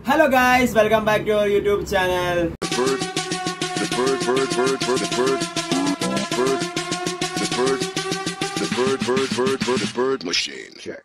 Hello guys welcome back to our YouTube channel bird, the bird, bird, bird, bird, the bird, bird, the bird, the bird, bird, bird, bird, the bird machine. Check.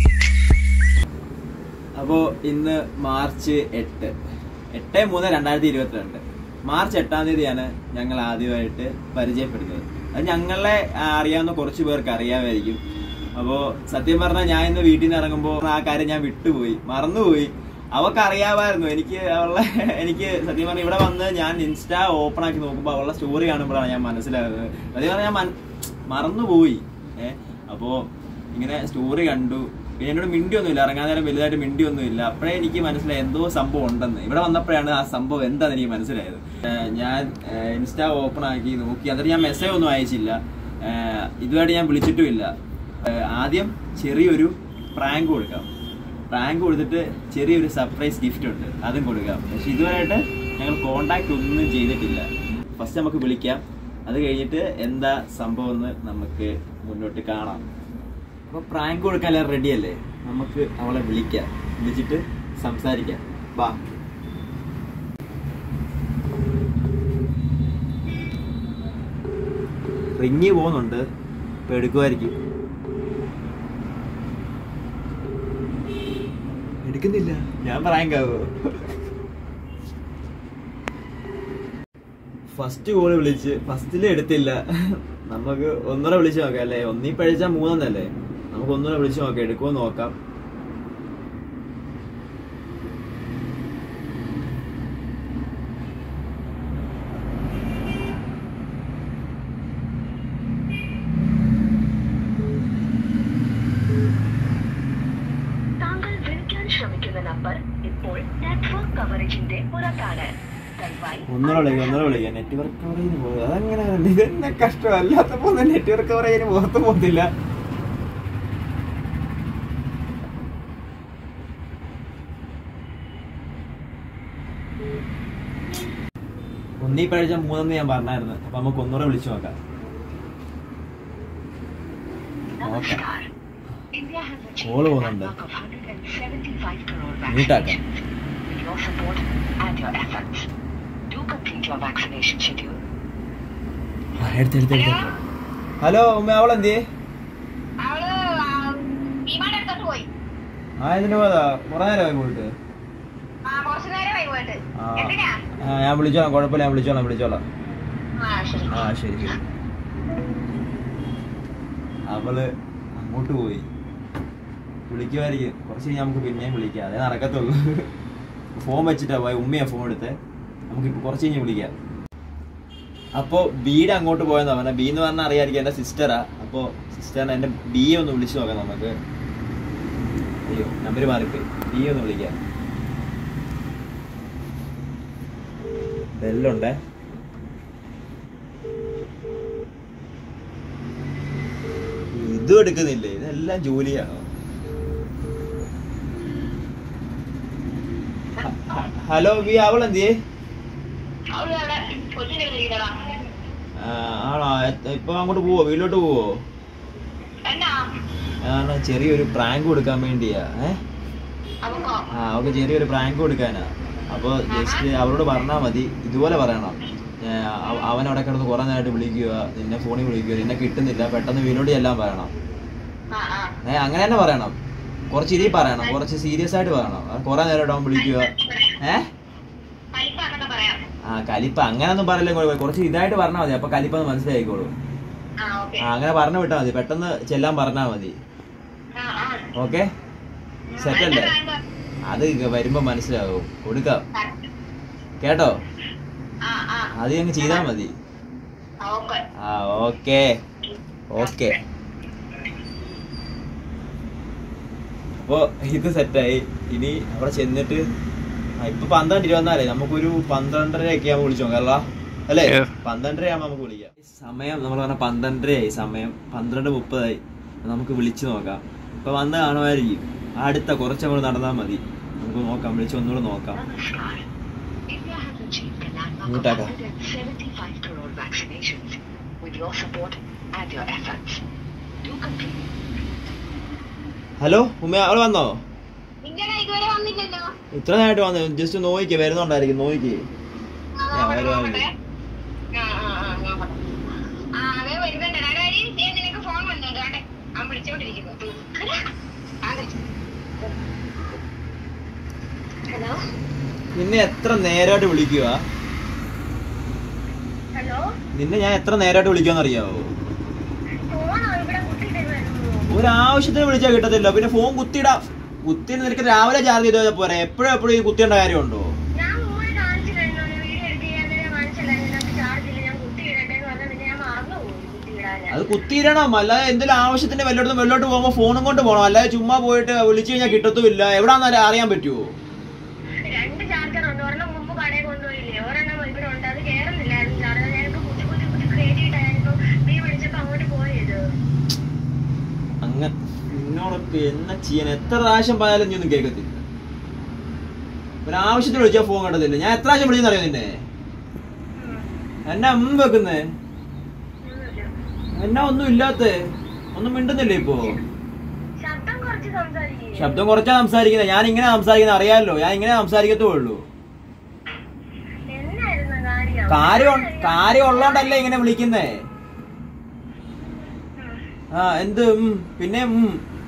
അപ്പോൾ ഇന്ന് March എട്ട് എട്ട് മൂന്ന് രണ്ടായിരത്തി ഇരുപത്തിരണ്ട് March എട്ടാം തീയതിയാണ് ഞങ്ങൾ ആദ്യമായിട്ട് പരിചയപ്പെടുന്നത് അത് ഞങ്ങളെ ആ, അറിയാവുന്ന കുറച്ച് പേർക്ക് അറിയാമായിരിക്കും അപ്പോൾ സത്യം പറഞ്ഞാൽ ഞാൻ ഇന്ന് വീട്ടിൽ നിന്ന് ഇറങ്ങുമ്പോൾ ആ കാര്യം ഞാൻ വിട്ടുപോയി മറന്നുപോയി അവൾക്ക് അറിയാമായിരുന്നു എനിക്ക് അവളുടെ എനിക്ക് സത്യം പറഞ്ഞാൽ ഇവിടെ വന്ന് ഞാൻ ഇൻസ്റ്റ ഓപ്പൺ ആക്കി നോക്കുമ്പോൾ അവളുടെ സ്റ്റോറി കാണുമ്പോഴാണ് ഞാൻ മനസ്സിലാകുന്നത് സത്യം പറഞ്ഞാൽ ഞാൻ മൻ- മറന്നുപോയി ഏഹ് അപ്പോൾ ഇങ്ങനെ സ്റ്റോറി കണ്ടു പിന്നെ എന്നോട് മിണ്ടിയൊന്നുമില്ല ഇറങ്ങാൻ നേരം വലുതായിട്ട് മിണ്ടിയൊന്നുമില്ല അപ്പോഴേ എനിക്ക് മനസ്സിലായി എന്തോ സംഭവം ഉണ്ടെന്ന് ഇവിടെ വന്നപ്പോഴാണ് ആ സംഭവം എന്താന്ന് എനിക്ക് മനസ്സിലായത് ഏഹ് ഞാൻ ഇൻസ്റ്റ ഓപ്പൺ ആക്കി നോക്കി എന്നിട്ട് ഞാൻ മെസ്സേജ് ഒന്നും അയച്ചില്ല ഏഹ് ഇതുമായിട്ട് ഞാൻ വിളിച്ചിട്ടുമില്ല ഏഹ് ആദ്യം ചെറിയൊരു പ്രാങ്ക് കൊടുക്കാം പ്രാങ്ക് കൊടുത്തിട്ട് ചെറിയൊരു സർപ്രൈസ് ഗിഫ്റ്റ് ഉണ്ട് അതും കൊടുക്കാം പക്ഷെ ഇതുവരെയായിട്ട് ഞങ്ങൾ കോണ്ടാക്ട് ഒന്നും ചെയ്തിട്ടില്ല ഫസ്റ്റ് നമുക്ക് വിളിക്കാം അത് കഴിഞ്ഞിട്ട് എന്താ സംഭവം എന്ന് നമുക്ക് മുന്നോട്ട് കാണാം അപ്പൊ പ്രാങ്ക് കൊടുക്കാൻ എല്ലാവരും റെഡി അല്ലേ നമുക്ക് അവളെ വിളിക്കാം വിളിച്ചിട്ട് സംസാരിക്കാം വാ റിങ്ങി പോകുന്നുണ്ട് ഇപ്പൊ എടുക്കുമായിരിക്കും എടുക്കുന്നില്ല ഞാൻ പ്രാങ്ക് ആവോ ഫസ്റ്റ് കോള് വിളിച്ച് ഫസ്റ്റില് എടുത്തില്ല നമുക്ക് ഒന്നുകൂടെ വിളിച്ച് നോക്കാം അല്ലേ ഒന്നീ പഴിച്ചാൽ മൂന്നെന്നല്ലേ നമുക്ക് ഒന്നുകൂടെ വിളിച്ച് നോക്കാം എടുക്കുമോ നോക്കാം താങ്കൾ വിളിക്കാൻ ശ്രമിക്കുന്ന നമ്പർ ഇപ്പോൾ നെറ്റ്വർക്ക് കവറേജിന്റെ പുറത്താണ് ദയവായി ഒന്നുകൂടെ വിളിക്കാം ഒന്നുകൂടെ വിളിക്കാം നെറ്റ്വർക്ക് കവറേജിന് പോകും അതങ്ങനെ ഇതെന്നെ കഷ്ടം അല്ലാത്തപ്പോ നെറ്റ്വർക്ക് കവറേജിന് പുറത്ത് പോകുന്നില്ല ഒന്നീ പഴിച്ച മൂന്നെന്ന് ഞാൻ പറഞ്ഞായിരുന്നു അപ്പൊ നമുക്ക് ഒന്നുകൂടെ വിളിച്ചു നോക്കാം നമസ്കാർ India has achieved All a over on landmark of 175 crore Mute ആക്കാം. vaccinations. With your support and your efforts, do complete your vaccination schedule. Hello ഉമ്മ അവളെന്തിയേ അവള് ഭീമാടെ അടുത്തോട്ട് പോയി ആ ഇതിന് പോയതാ കുറെ നേരമായി പോയിട്ട് ആ കുറച്ചു നേരമായി പോയിട്ട് ആ. എന്തിനാ ആ ഞാൻ വിളിച്ചോളാം കുഴപ്പമില്ല ഞാൻ വിളിച്ചോളാം വിളിച്ചോളാം ആ ശരി ആ ശരി ശരി അവള് അങ്ങോട്ട് പോയി വിളിക്കുമായിരിക്കും കുറച്ച് കഴിഞ്ഞ് നമുക്ക് പിന്നെയും വിളിക്കാം അതേ നടക്കത്തുള്ളൂ ഫോൺ വെച്ചിട്ടാ പോയി ഉമ്മയാ ഫോൺ എടുത്തേ നമുക്ക് ഇപ്പൊ കുറച്ച് കഴിഞ്ഞ് വിളിക്കാം അപ്പോ ബീഡ് അങ്ങോട്ട് പോയെന്ന് പറഞ്ഞ ബി എന്ന് പറഞ്ഞാൽ അറിയായിരിക്കും എന്റെ സിസ്റ്ററാ അപ്പോ സിസ്റ്ററിനെ എന്റെ ബി ഒന്ന് വിളിച്ചു നോക്കാം നമുക്ക് അയ്യോ നമ്പർ മാറിപ്പോയി ബി ഒന്ന് വിളിക്കാം ബെല്ലുണ്ടേ ഇതും എടുക്കുന്നില്ലേ ഇതെല്ലാം ജോലിയാണോ ഹലോ ബി അവൾ എന്തിയേ അവള് അവിടെ കൊച്ചിനെ വിളിക്കണടാ ആ, ആണോ എ- ഇപ്പൊ അങ്ങോട്ട് പോവോ വീട്ടിലോട്ട് പോവോ എന്നാ ആണ് ചെറിയൊരു പ്രാങ്ക് കൊടുക്കാൻ വേണ്ടിയാ ഏ അവക്കോ ആ അവൾക്ക് ചെറിയൊരു പ്രാങ്ക് കൊടുക്കാനാ അപ്പൊ ജസ്റ്റ് അവളോട് പറഞ്ഞാ മതി ഇതുപോലെ പറയണം ഏ, അവ- അവൻ അവിടെ കിടന്ന് കുറെ നേരമായിട്ട് വിളിക്കുക നിന്നെ ഫോണിൽ വിളിക്കുക നിന്നെ കിട്ടുന്നില്ല പെട്ടെന്ന് വീലോട്ട് ചെല്ലാൻ പറയണം ആ ആ ഏ അങ്ങനെ തന്നെ പറയണം കുറച്ച് ഇരി പറയണം കുറച്ച് സീരിയസ് ആയിട്ട് പറയണം ആ, കുറെ നേരം അവൻ വിളിക്കുക ഏ പൈസ അങ്ങനെ പറയാം ആ കലിപ്പ അങ്ങനൊന്നും പറയില്ല കുഴപ്പമില്ല. കുറച്ച് ഇതായിട്ട് പറഞ്ഞാൽ മതി അപ്പൊ കലിപ്പെന്ന് മനസ്സിലായിക്കോളൂ ആ ഓക്കെ ആ അങ്ങനെ പറഞ്ഞു വിട്ടാൽ മതി പെട്ടെന്ന് ചെല്ലാൻ പറഞ്ഞാൽ മതി ആ ആ ഓക്കെ സെറ്റ് അല്ലേ അത് വരുമ്പോ മനസ്സിലാവും കൊടുക്കാം കേട്ടോ ആ ആ അത് അങ്ങ് ചെയ്താൽ മതി ഓക്കെ ആ ഓക്കെ ഓക്കെ അപ്പോ ഇത് സെറ്റായി ഇനി അവിടെ ചെന്നിട്ട് ആ, ഇപ്പൊ പന്ത്രണ്ട് ഇരുപത്തിനാലായി നമുക്കൊരു പന്ത്രണ്ടര ഒക്കെ ആകുമ്പോൾ വിളിച്ചു നോക്കാം അല്ല അല്ലേ പന്ത്രണ്ടര ആകുമ്പോൾ നമുക്ക് വിളിക്കാം സമയം നമ്മൾ പറഞ്ഞ പന്ത്രണ്ടരയായി സമയം പന്ത്രണ്ട് മുപ്പതായി അപ്പൊ നമുക്ക് വിളിച്ചു നോക്കാം ഇപ്പൊ വന്ന് കാണുമായിരിക്കും അടുത്ത കുറച്ച് നമ്മൾ നടന്നാൽ മതി നമുക്ക് നോക്കാം വിളിച്ച് ഒന്നുകൂടെ നോക്കാം നമസ്കാർ India has achieved a landmark Mute of ആക്കാം. 175 crore vaccinations. With your support and your efforts, do complete. Hello ഉമ്മ അവള് വന്നോ നിന്റെ ഇതുവരെ വന്നില്ലല്ലോ ഇത്ര നേരമായിട്ട് വന്നു ജസ്റ്റ് നോക്കിക്കേ വരുന്നുണ്ടായിരിക്കും നോക്കിക്കേ ആ, ഞാൻ നോക്കട്ടെ, വരുവാണെങ്കിൽ. നോക്കട്ടെ. ആ, ആ, ആ, നോക്കട്ടെ. ആ, അവൻ വരുന്നുണ്ട്. എടാ, ഡാഡി, ദേ നിനക്ക് ഫോൺ വന്നിട്ടുണ്ട്. ആട്ടെ, അവൻ വിളിച്ചോണ്ടിരിക്കുന്നു. ആടെ. ഹലോ നിന്നെ എത്ര നേരമായിട്ട് വിളിക്കുക ഹലോ നിന്നെ ഞാൻ എത്ര നേരമായിട്ട് വിളിക്കാന്ന് അറിയാവോ ഫോണോ ഇവിടെ കുത്തിയിട്ടിരുന്നു ഒരാവശ്യത്തിന് വിളിച്ചാൽ കിട്ടത്തില്ല പിന്നെ ഫോൺ കുത്തിയിടാ കുത്തി നിനക്ക് രാവിലെ ചാർജ് ചെയ്താൽ പോരെ എപ്പോഴും എപ്പോഴും ഈ കുത്തിയേണ്ട കാര്യമുണ്ടോ ഞാൻ മോനെ കാണിച്ചില്ലായിരുന്നു വീഡിയോ എടുത്ത് ചെയ്യാൻ നേരം കാണിച്ചില്ലായിരുന്നു ഇതിനകത്ത് ചാർജ് ഇല്ല ഞാൻ കുത്തിയിടട്ടെ എന്ന് പറഞ്ഞാൽ പിന്നെ ഞാൻ മറന്നുപോയി കുത്തിയിടാൻ അത് കുത്തിയിടണം അല്ലാതെ എന്തെങ്കിലും ആവശ്യത്തിന് വല്ലോടത്തും വെള്ളോട്ട് പോകുമ്പോൾ ഫോണും കൊണ്ട് പോകണം അല്ലാതെ ചുമ്മാ പോയിട്ട് വിളിച്ചു കഴിഞ്ഞാൽ കിട്ടത്തുമില്ല എവിടാന്ന് അറിയാൻ പറ്റുമോ രണ്ട് ചാർജർ ഉണ്ട് ഒരെണ്ണം മുമ്പ് കടയിൽ കൊണ്ടുപോയില്ലേ ഒരെണ്ണം ഇവിടെ ഉണ്ട് അത് കേറുന്നില്ലായിരുന്നു ചാർജർ ഞങ്ങൾക്ക് കുത്തി കുത്തി കുത്തി കയറ്റിയിട്ടായിരുന്നു നീ വിളിച്ചപ്പോ അങ്ങോട്ട് പോയത് അങ്ങനെ നിന്നോടൊക്കെ എന്നാ ചെയ്യാൻ എത്ര പ്രാവശ്യം പോയാലും നീ ഒന്നും കേൾക്കത്തില്ല ഒരാവശ്യത്തിന് വിളിച്ചാൽ ഫോൺ കണ്ടതില്ല ഞാൻ എത്ര പ്രാവശ്യം വിളിച്ചെന്നറിയോ നിന്നെ എന്നാ അമ്മ വെക്കുന്നേ എന്നാ ഒന്നും ഇല്ലാത്ത ഒന്നും മിണ്ടുന്നില്ല ഇപ്പോ ശബ്ദം കുറച്ച് സംസാരിക്കും ശബ്ദം കുറച്ചാ സംസാരിക്കുന്നത് ഞാൻ ഇങ്ങനെ സംസാരിക്കുന്നത് അറിയാലോ ഞാൻ ഇങ്ങനെ സംസാരിക്കത്തേ ഉള്ളൂ എന്നായിരുന്നു കാര്യം കാര്യം കാര്യം ഉള്ളോണ്ടല്ലേ ഇങ്ങനെ വിളിക്കുന്നേ ആ എന്ത് ഉം, പിന്നെ ഉം.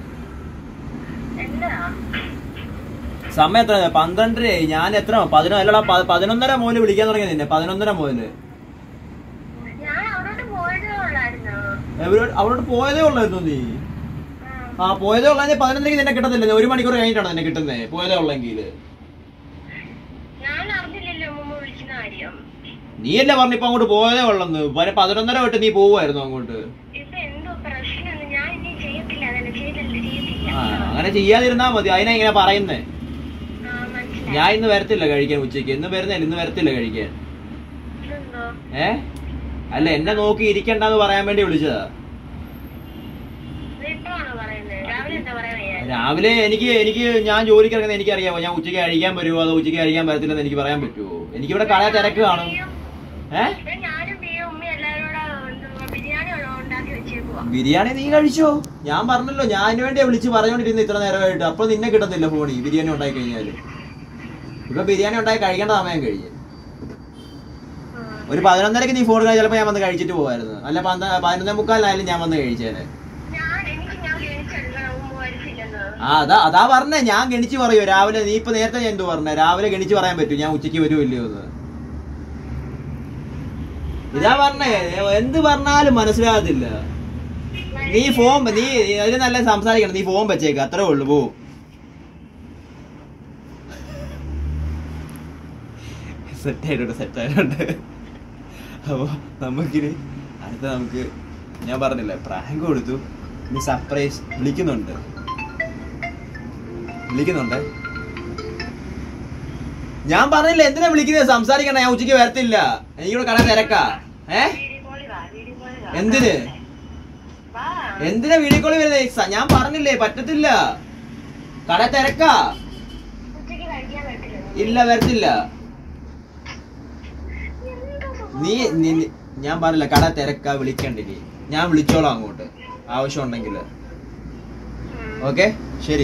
എന്താ സമയം എത്ര പന്ത്രണ്ടരയായി ഞാൻ എത്ര പതിനൊ അല്ലടാ പ- പതിനൊന്നര മുതല് വിളിക്കാൻ തുടങ്ങി നിന്നെ പതിനൊന്നര മുതല് ഞാൻ അവിടോട്ട് പോയതേ ഉള്ളായിരുന്നു എവരോട് അവളോട് പോയതേ ഉള്ളായിരുന്നു നീ ആ പോയതേ ഉള്ളെങ്കിൽ പതിനൊന്നരക്ക് നിന്നെ കിട്ടത്തില്ല ഒരു മണിക്കൂർ കഴിഞ്ഞിട്ടാണ് നിന്നെ കിട്ടുന്നേ പോയതേ ഉള്ളെങ്കിൽ ഞാൻ അറിഞ്ഞില്ലല്ലോ മുമ്പ് വിളിക്കുന്ന കാര്യം നീയല്ലേ പറഞ്ഞു ഇപ്പൊ അങ്ങോട്ട് പോയതേ ഉള്ളെന്ന് പിന്നെ പതിനൊന്നര തൊട്ട് നീ പോവായിരുന്നു അങ്ങോട്ട് ഇപ്പൊ എന്തോ പ്രശ്നം ഞാൻ ഇനി ചെയ്യത്തില്ല അതല്ല ചെയ്തില്ല ചെയ്യത്തില്ല ആ അങ്ങനെ ചെയ്യാതിരുന്നാ മതി അതിനാ ഇങ്ങനെ പറയുന്നേ ആ മനസ്സിലായി ഞാൻ ഇന്ന് വരത്തില്ല കഴിക്കാൻ ഉച്ചയ്ക്ക് ഇന്ന് വരുന്നില്ല ഇന്ന് വരത്തില്ല കഴിക്കാൻ ഇതെന്തോ ഏ അല്ല എന്നെ നോക്കി ഇരിക്കണ്ടെന്ന് പറയാൻ വേണ്ടി വിളിച്ചതാ ഇത് ഇപ്പോഴാണോ പറയുന്നത് രാവിലെ എന്താ പറയാ വയ്യ രാവിലെ എനിക്ക് എനിക്ക് ഞാൻ ജോലിക്ക് ഇറങ്ങുന്നത് എനിക്ക് അറിയാമോ ഞാൻ ഉച്ചയ്ക്ക് കഴിക്കാൻ വരുമോ അതോ ഉച്ചയ്ക്ക് കഴിക്കാൻ പറ്റത്തില്ലെന്ന് എനിക്ക് പറയാൻ പറ്റുമോ എനിക്കിവിടെ കട തിരക്ക് കാണും ഏ ഇവിടെ ഞാനും ബിയും ഉമ്മയും എല്ലാവരും കൂടെ എന്തുവാ ബിരിയാണി ഉള്ള- ഉണ്ടാക്കി വെച്ചേക്കുവാ ബിരിയാണി നീ കഴിച്ചോ ഞാൻ പറഞ്ഞല്ലോ ഞാൻ അതിന് വേണ്ടിയാ വിളിച്ച് പറഞ്ഞോണ്ടിരുന്നത് ഇത്ര നേരമായിട്ട് അപ്പൊ നിന്നെ കിട്ടത്തില്ല ഫോണിൽ ബിരിയാണി ഉണ്ടാക്കി കഴിഞ്ഞാല് ഇപ്പൊ ബിരിയാണി ഉണ്ടാക്കി കഴിക്കേണ്ട സമയം കഴിഞ്ഞ് ഒരു പതിനൊന്നരക്ക് നീ ഫോൺ ചിലപ്പോ ഞാൻ വന്ന് കഴിച്ചിട്ട് പോവായിരുന്നു അല്ല പന്ത പതിനൊന്നേ മുക്കാലിനായാലും ഞാൻ വന്ന് കഴിച്ചേനെ ഞാൻ എനിക്ക് ഞാൻ ഗണിച്ചെടുക്കണം ഉമ്മ വരത്തില്ലെന്ന് ആ അതാ അതാ പറഞ്ഞേ ഞാൻ ഗണിച്ച് പറയൂ രാവിലെ നീ ഇപ്പൊ നേരത്തെ ഞാൻ എന്ത് പറഞ്ഞേ രാവിലെ ഗണിച്ച് പറയാൻ പറ്റൂ ഞാൻ ഉച്ചയ്ക്ക് വരുമോ ഇല്ലയോ എന്ന് ഇതാ പറഞ്ഞേ എന്ത് പറഞ്ഞാലും മനസ്സിലാകത്തില്ല നീ ഫോൺ നീ അതിന് നല്ല സംസാരിക്കണം നീ ഫോൺ വെച്ചേക്ക് അത്രേ ഉള്ളു പോ സെറ്റ് ആയിട്ടുണ്ട് സെറ്റ് ആയിട്ടുണ്ട് അപ്പൊ നമുക്കിനി അടുത്ത നമുക്ക് ഞാൻ പറഞ്ഞില്ലേ പ്രാങ്ക് കൊടുത്തു ഇനി സർപ്രൈസ് വിളിക്കുന്നുണ്ട് വിളിക്കുന്നുണ്ട് ഞാൻ പറഞ്ഞില്ല എന്തിനാ വിളിക്കുന്നത് സംസാരിക്കണ്ട ഞാൻ ഉച്ചയ്ക്ക് വരത്തില്ല എനിക്കിവിടെ കട തിരക്കാ ഏ വീഡിയോ കോളി വാ വീഡിയോ കോളി വാ എന്തിന് വാ എന്തിനാ വീഡിയോ കോള് വരുന്നത് സ- ഞാൻ പറഞ്ഞില്ലേ പറ്റത്തില്ല കട തിരക്കാ ഉച്ചയ്ക്ക് കഴിക്കാൻ പറ്റില്ല ഇല്ല വരത്തില്ല നീ നീ- ഞാൻ പറഞ്ഞില്ല കട തിരക്കാ വിളിക്കണ്ടില്ലേ ഞാൻ വിളിച്ചോളാം അങ്ങോട്ട് ആവശ്യം ഉണ്ടെങ്കിൽ ഓക്കെ ശരി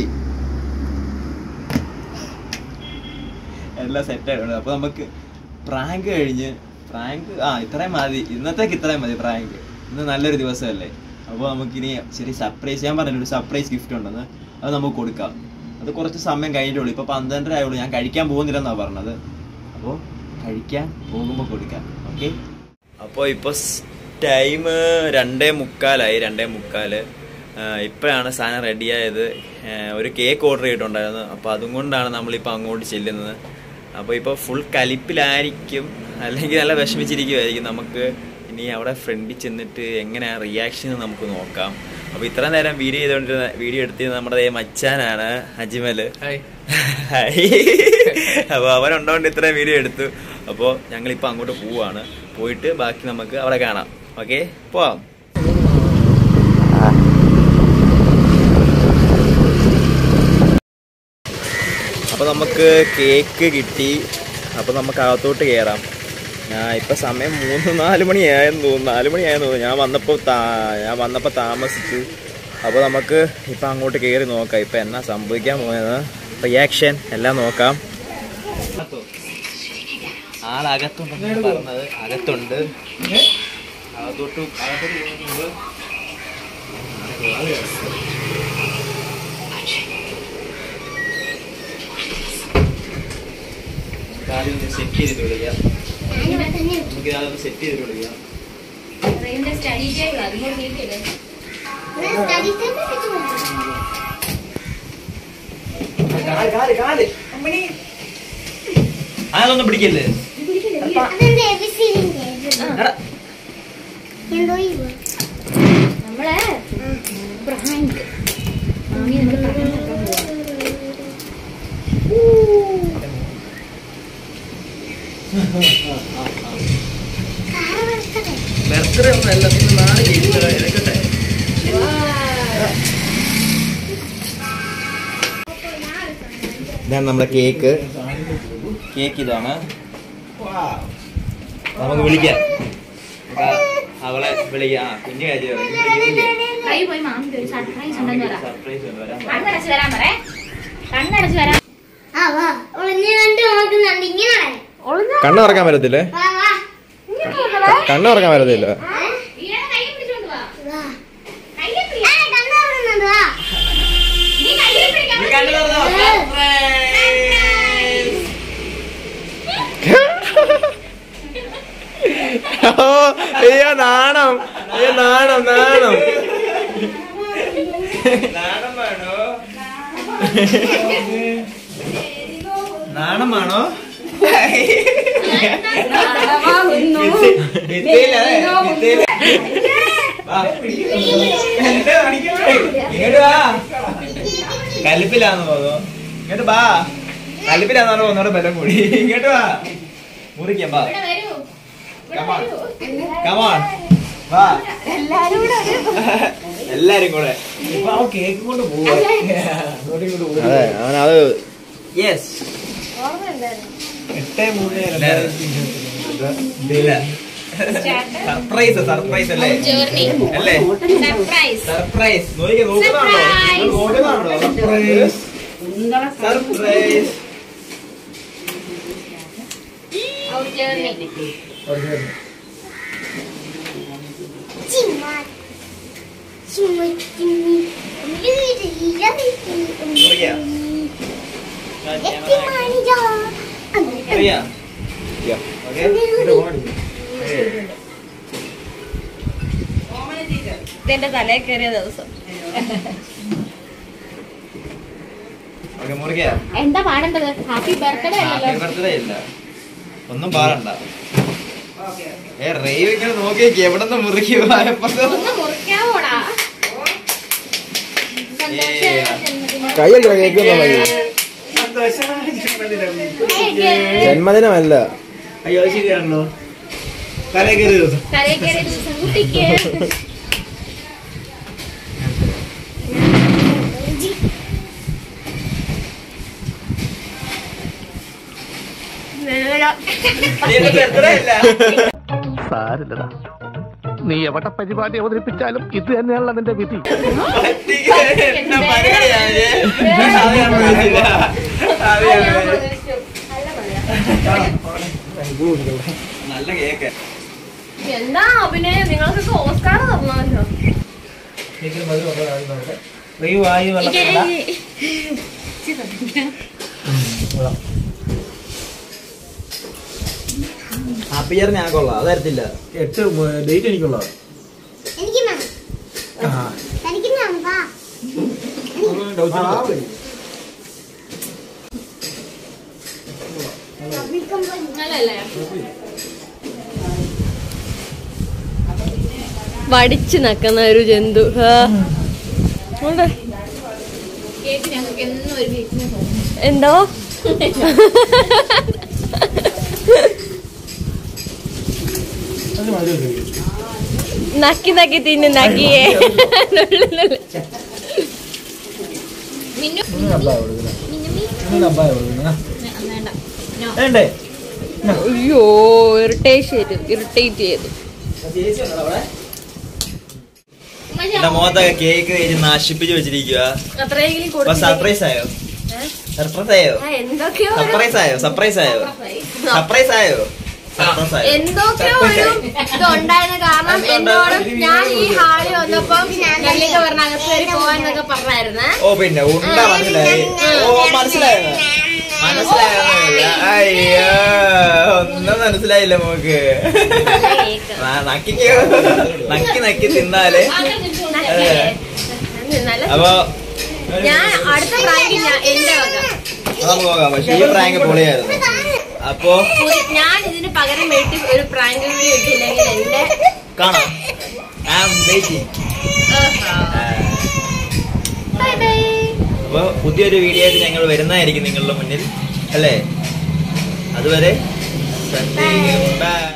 എല്ലാം സെറ്റ് ആയിട്ടുണ്ട് അപ്പൊ നമുക്ക് പ്രാങ്ക് കഴിഞ്ഞ് പ്രാങ്ക് ആ ഇത്രയും മതി ഇന്നത്തേക്ക് ഇത്രയും മതി പ്രാങ്ക് ഇന്ന് നല്ലൊരു ദിവസമല്ലേ അപ്പോൾ നമുക്കിനി ചെറിയ സർപ്രൈസ് ഞാൻ പറഞ്ഞില്ല ഒരു സർപ്രൈസ് ഗിഫ്റ്റ് ഉണ്ടെന്ന് അത് നമുക്ക് കൊടുക്കാം അത് കുറച്ച് സമയം കഴിഞ്ഞിട്ടുള്ളൂ ഇപ്പൊ പന്ത്രണ്ടര ആയുള്ളൂ ഞാൻ കഴിക്കാൻ പോകുന്നില്ലെന്നാണ് പറഞ്ഞത് അപ്പോൾ കഴിക്കാൻ പോകുമ്പോൾ കൊടുക്കാം ഓക്കെ അപ്പോൾ ഇപ്പോൾ ടൈം രണ്ടേ മുക്കാലായി രണ്ടേ മുക്കാല് ഇപ്പോഴാണ് സാധനം റെഡിയായത് ഒരു കേക്ക് ഓർഡർ ചെയ്തിട്ടുണ്ടായിരുന്നു അപ്പോൾ അതും കൊണ്ടാണ് നമ്മളിപ്പോൾ അങ്ങോട്ട് ചെല്ലുന്നത് അപ്പോൾ ഇപ്പോൾ ഫുൾ കലിപ്പിലായിരിക്കും അല്ലെങ്കിൽ നല്ല വിഷമിച്ചിരിക്കുമായിരിക്കും നമുക്ക് ഇനി അവിടെ ഫ്രണ്ടിൽ ചെന്നിട്ട് എങ്ങനെയാണ് റിയാക്ഷൻ നമുക്ക് നോക്കാം അപ്പോൾ ഇത്ര നേരം വീഡിയോ ചെയ്തുകൊണ്ടിരുന്ന വീഡിയോ എടുത്തിരുന്നത് നമ്മുടെ ദേ മച്ചാനാണ് അജ്മല് ഹായ് അപ്പോൾ അവനുണ്ടോണ്ട് ഇത്രയും വീഡിയോ എടുത്തു അപ്പോൾ ഞങ്ങളിപ്പോൾ അങ്ങോട്ട് പോവാണ് പോയിട്ട് ബാക്കി നമുക്ക് അവിടെ കാണാം ഓക്കെ പോവാം അപ്പോൾ നമുക്ക് കേക്ക് കിട്ടി അപ്പോൾ നമുക്ക് അകത്തോട്ട് കയറാം ഞാൻ ഇപ്പം സമയം മൂന്ന് നാല് മണിയായെന്ന് തോന്നുന്നു നാല് മണിയായെന്ന് തോന്നുന്നു ഞാൻ വന്നപ്പോൾ താ ഞാൻ വന്നപ്പോൾ താമസിച്ചു അപ്പോൾ നമുക്ക് ഇപ്പം അങ്ങോട്ട് കയറി നോക്കാം ഇപ്പം എന്നാ സംഭവിക്കാൻ പോയത് റിയാക്ഷൻ എല്ലാം നോക്കാം ആളകത്തുണ്ടെന്ന് പറഞ്ഞത് അകത്തുണ്ട് അകത്തോട്ട് അകത്തോട്ട് പോകുന്നതിന് മുമ്പ് ആദ്യം ഒന്ന് സെറ്റ് ചെയ്തിട്ട് വിളിക്കാം നമുക്ക് അതൊന്ന് സെറ്റ് ചെയ്തിട്ട് വിളിക്കാം സ്റ്റഡി ടേബിൾ അതുകൊണ്ട് നീട്ടില്ലേ അതൊന്നും പിടിക്കല്ലേ എടാ, എന്തോ ഇവ നമ്മളെ പ്രാങ്ക് മാമി നമ്മൾ പ്രാങ്ക് ആക്കാൻ പോവാ ബർത്ത്ഡേ ഒന്നും അല്ല നിങ്ങൾ നാളെ കേക്ക് എടുക്കട്ടെ ഇതാണ് നമ്മുടെ കേക്ക് കേക്ക് ഇതാണ് നമുക്ക് വിളിക്കാം നമുക്ക് അവളെ വിളിക്കാം ആ കുഞ്ഞു കാര്യം കൈ പോയി മാമിക്ക് ഒരു സർപ്രൈസ് ഉണ്ടെന്ന് പറ സർപ്രൈസ് വരാൻ കണ്ണടച്ച് വരാൻ പറ കണ്ണടച്ച് വരാൻ ആ വാ ഒളിഞ്ഞു കണ്ട് നോക്കുന്നുണ്ട് ഇങ്ങനെ കണ്ണു തുറക്കാൻ പറ്റത്തില്ലേ വാ വാ കണ്ണു തുറക്കാൻ പറ്റത്തില്ല ഇയാളെ കൈ പിടിച്ചോണ്ട് വാ വാ കയ്യെ പിടി. ആ കണ്ണു തുറന്നുണ്ട് വാ നീ കയ്യെ പിടിക്കാൻ അയ്യോ നാണം അയ്യോ നാണം നാണം നാണം വേണോ നാണമാണോ ഭിത്തിയില, ഭിത്തിയില. വാ. ഇങ്ങോട്ട് വാ കലിപ്പിലാന്ന് തോന്നുന്നു ഇങ്ങോട്ട് വാ കലിപ്പിലാന്ന് പറഞ്ഞ ഒന്നൂടെ ബലം കൂടി ഇങ്ങോട്ട് വാ മുറിക്കാം വാ ഇവിടെ വരൂ ഇവിടെ Come on. വരൂ കമോൺ വാ എല്ലാരും കൂടെ കേക്ക് കൊണ്ട് പോവാ അതെ അവനത് യെസ് എട്ട് മൂന്ന് സർപ്രൈസ് സർപ്രൈസ് അല്ലേ ജേർണി അല്ലേ സർപ്രൈസ് സർപ്രൈസ് നോക്കിക്കേ നോക്കുന്നുണ്ടോ Surprise. നിങ്ങൾ നോക്കുന്നുണ്ടോ സർപ്രൈസ് സർപ്രൈസ് ഔട്ട് ജേർണി ചിമ്മ ചിമ്മ ചിമ്മി ലീഡ് മുറിക്കാം. എത്തി മാണിജോ അറിയാ ഓക്കെ ഇതെന്റെ തലയിൽ കയറിയ ദിവസം ഓക്കെ മുറിക്കാം എന്താ പാടേണ്ടത് ഹാപ്പി ബർത്ത്ഡേ ഹാപ്പി അല്ലല്ലോ ബർത്ത്ഡേ ഇല്ല ഒന്നും പാടണ്ട ഏ റേവ് ഇങ്ങനെ നോക്കി എവിടെ നിന്ന് മുറിക്കുക ഒന്ന് മുറിക്കാവോടാ കൈയടിക്കണം കേക്ക് ജന്മദിനമല്ല അയ്യോ ശരിയാണല്ലോ തലേ കയറി ദിവസം തലയിൽ കയറിയ ദിവസം കുട്ടിക്ക് ബർത്ത്ഡേ ഇല്ല സാരില്ലടാ നീ എവിടെ പരിപാടി അവതരിപ്പിച്ചാലും ഇത് തന്നെയാണല്ലോ നിന്റെ വിധി എന്നാ പരിപാടിയാണ് അത് ഞാൻ വിളിച്ചില്ല. അത് ഞാൻ വിളിച്ചില്ല. നല്ല കേക്ക് എന്താ അഭിനയം നിങ്ങൾക്കൊക്കെ ഓസ്കാർ തരണമല്ലോ റീവ് ആയി വെള്ളത്തിലില്ല. ഹാപ്പി ഇയർ ഞാൻ കൊള്ളാം അത് തരത്തില്ല എട്ട് ഡേറ്റ് എനിക്കുള്ള എനിക്ക് വേണം തനിക്ക് വേണം വാ നല്ലല്ലേ വടിച്ചു നക്കുന്ന ഒരു ജന്തു കേക്ക് ഞങ്ങൾക്ക് എന്നും ഒരു വീക്ക്നെസ് എന്തോ നക്കി നക്കി തിന്നു നക്കിയേ നുള്ളുന്നുള്ളു. മിന്നു വേണ്ടേ അയ്യോ ഇറിറ്റേറ്റ് ചെയ്തു ഇറിറ്റേറ്റ് ചെയ്തു എന്റെ മുഖത്തൊക്കെ കേക്ക് കഴിച്ച് നശിപ്പിച്ച് വെച്ചിരിക്കുക അത്രയെങ്കിലും അപ്പൊ സർപ്രൈസ് ആയോ സർപ്രൈസ് ആയോ ആ, എന്തൊക്കെയോ ഒരു- സർപ്രൈസ് ആയോ സർപ്രൈസ് ആയോ സർപ്രൈസ് ആയോ സർപ്രൈസ് ആയോ എന്തൊക്കെയോ ഒരു ഇതുണ്ടായിരുന്നു കാരണം എന്നോടും ഞാൻ ഈ ഹാളിൽ വന്നപ്പം ഞങ്ങൾക്ക് പറഞ്ഞ അകത്ത് കയറി പോവാന്നൊക്കെ പറഞ്ഞായിരുന്നേ ഓ പിന്നെ ഉണ്ട മനസ്സിലായി ഓ മനസ്സിലായോ മനസ്സിലായോ അയ്യോ ഒന്നും മനസ്സിലായില്ല മോക്ക് ആ, നക്കിക്കോ നക്കി നക്കി തിന്നാല് നല്ല അപ്പൊ ഞാൻ അടുത്ത പ്രാങ്ക് ഞാൻ എന്റെ വക നമുക്ക് പോകാം പക്ഷെ ഈ പ്രാങ്ക് പൊളിയായിരുന്നു അപ്പോ പുതി- ഞാൻ ഇതിന് പകരം വീട്ടിൽ ഒരു പ്രാങ്ക് കൂടി ഇട്ടില്ലെങ്കിൽ എന്റെ കാണാം I am waiting bye bye അപ്പൊ പുതിയൊരു വീഡിയോ ആയിട്ട് ഞങ്ങൾ വരുന്നതായിരിക്കും നിങ്ങളുടെ മുന്നിൽ അല്ലേ അതുവരെ ബൈ